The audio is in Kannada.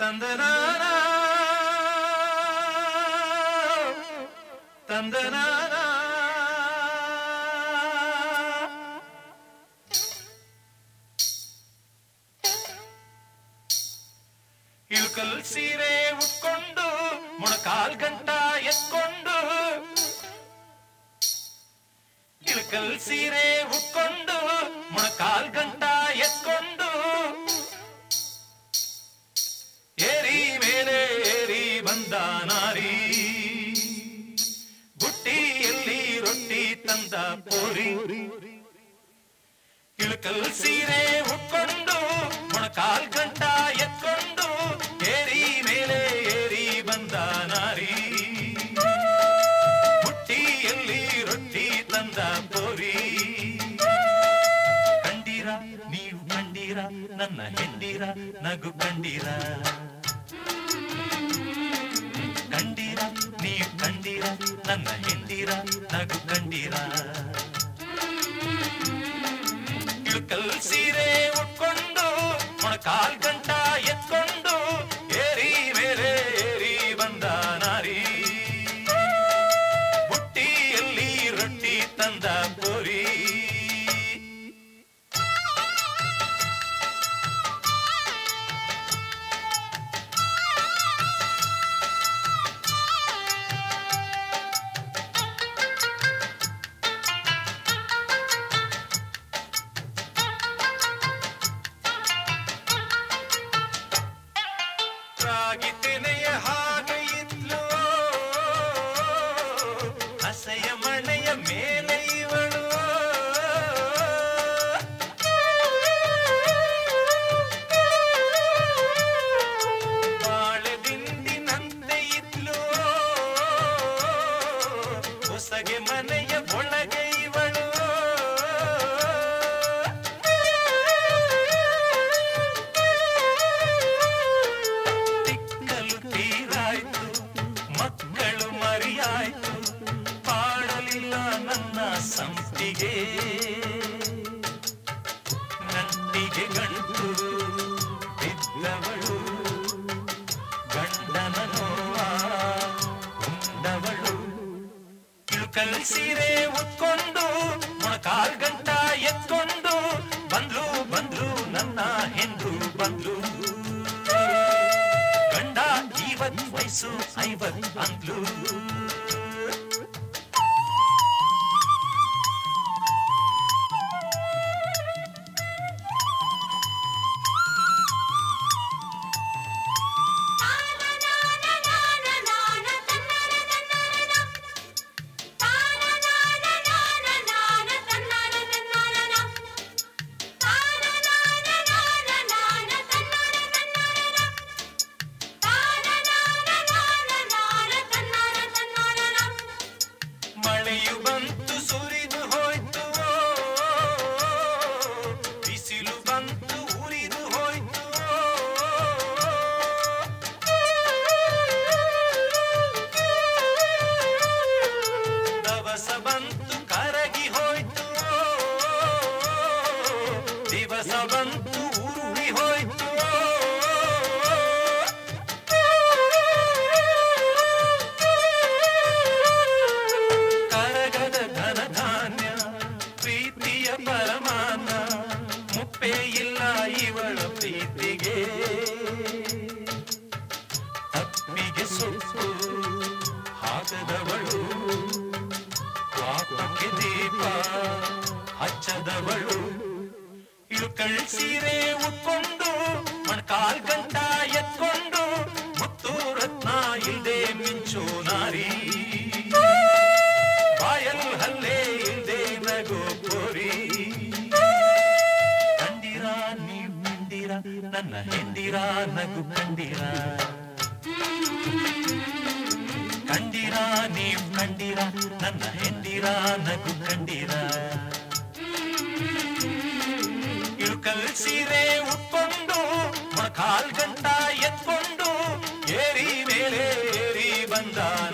ತಂದನಾನ ತಂದನಾನ ಇಳ್ಕಲ್ ಸೀರೆ ಉಟ್ಕೊಂಡು ಮೊಣಕಾಲ್ ಗಂಟ ಎತ್ಕೊಂಡು ಇಳ್ಕಲ್ ಸೀರೆ ಉಟ್ಕೊಂಡು ಮೊಣಕಾಲ್ ಗಂಟ ಎತ್ಕೊಂಡು ಏರಿ ಮೇಲೆ ಏರಿ ಬಂದ ನಾರಿ ಬುಟ್ಟಿಯಲ್ಲಿ ರೊಟ್ಟಿ ತಂದ ಪೋರಿ ಇಳಕಲ್ ಸೀರೆ ಉಟ್ಕೊಂಡು ಮೊಣಕಾಲ್ ಗಂಟ ಎತ್ಕೊಂಡು ಏರಿ ಮೇಲೆ ಏರಿ ಬಂದ ನಾರಿ ಬುಟ್ಟಿಯಲ್ಲಿ ರೊಟ್ಟಿ ತಂದ ಪೋರಿ ಕಂಡೀರ ನೀವು ಕಂಡೀರ ನನ್ನ ಹೆಂಡೀರ ನಗು ಕಂಡೀರ ಕಂಡೀರ ನೀವು ಕಂಡೀರ ನನ್ನ ಹೆಂಡೀರ ನಗು ಕಂಡೀರ ಇಳ್ಕಲ್ ಸೀರೆ ಉಟ್ಕೊಂಡು ಮೊಣಕಾಲ್ ಗಂಟ ಎತ್ಕೊಂಡು ಏರಿ ಮೇಲೆ ಏರಿ ಬಂದ ನಾರಿ ಬುಟ್ಟಿಯಲ್ಲಿ ರೊಟ್ಟಿ ತಂದ ಪೋರಿ ರಾಗಿ ತೆನೆಯ ಹಾಗೆ ಇದ್ಲು ಹಸೆಯ ಮಣೆಯ ಮೇಲೆ ಇವಳು ಬಾಳೆ ದಿಂಡಿನಂತೆ ಇದ್ಲು ಹೊಸಗೆ ಮನೆಯ ಒಳಗೆ ಇವಳು ತಿಕ್ಕಲು ತೀರಾಯ್ತು ಮಕ್ಕಳು ಮರಿಯಾಯ್ತು ಪಾಡಲಿಲ್ಲ ನನ್ನ ಸಂಪಿಗೆ ನಂಟಿಗೆ ಗಂಟು ಬಿದ್ದವಳು ಗಂಡನ ನೋವ ಉಂಡವಳು ಇಳುಕಲ್ ಸೀರೆ ಉಟ್ಕೊಂಡು ಮೊಣಕಾಲ್ ಗಂಟ ಎತ್ಕೊಂಡು ಬಂದ್ಲು ಬಂದ್ಲು ನನ್ನ ಹೆಂಡ್ರು ಬಂದ್ಲು ಗಂಡ ಇವತ್ ವಯಸ್ಸು ಐವತ್ ಅಂದ್ಲು ಮಳೆಯು ಬಂತು ಸುರಿದು ಹೋಯ್ತು ಬಿಸಿಲು ಬಂತು ಉರಿದು ಹೋಯ್ತು ದವಸ ಬಂತು ಕರಗಿ ಹೋಯ್ತು ದಿವಸ ಬಂತು ಉರುಳಿ ಹೋಯ್ತು ಕರಗದ ಧನ ಧಾನ್ಯ ಪ್ರೀತಿಯ ಪರಮಾನ ಮುಪ್ಪೇ ಇಲ್ಲ ಇವಳ ಪ್ರೀತಿಗೆ ತಪ್ಪಿಗೆ ಸೊಪ್ಪು ಹಾಕದವಳು ಪಾಪಕ್ಕೆ ದೀಪ ಹಚ್ಚದವಳು ಇಳುಕಳ್ ಸೀರೆ ಉಟ್ಕೊಂಡು ಮಣ್ಕಾಲ್ ಗಂಟ ಎತ್ಕೊಂಡು ಮುತ್ತು ರತ್ನ ಇಲ್ದೆ ಮಿಂಚು ನಾರಿ ಬಾಯಲ್ ಹಲ್ಲೆ ಇಲ್ದೆ ನಗೋ ಕೋರಿ ಕಂಡಿರ ನೀವ್ ಕಂಡಿರ ನನ್ನ ಹೆಂಡಿರ ನಗು ಕಂಡಿರ ಕಂಡಿರ ನೀವ್ ಕಂಡಿರ ನನ್ನ ಹೆಂಡಿರ ನಗು ಕಂಡಿರ ಇಳುಕಲ್ ಸೀರೆ ಉಟ್ಕೊಂಡು ಮಕಾಲ್ ಗಂಟ ಎತ್ಕೊಂಡು ಏರಿ ಮೇಲೆ ಏರಿ ಬಂದ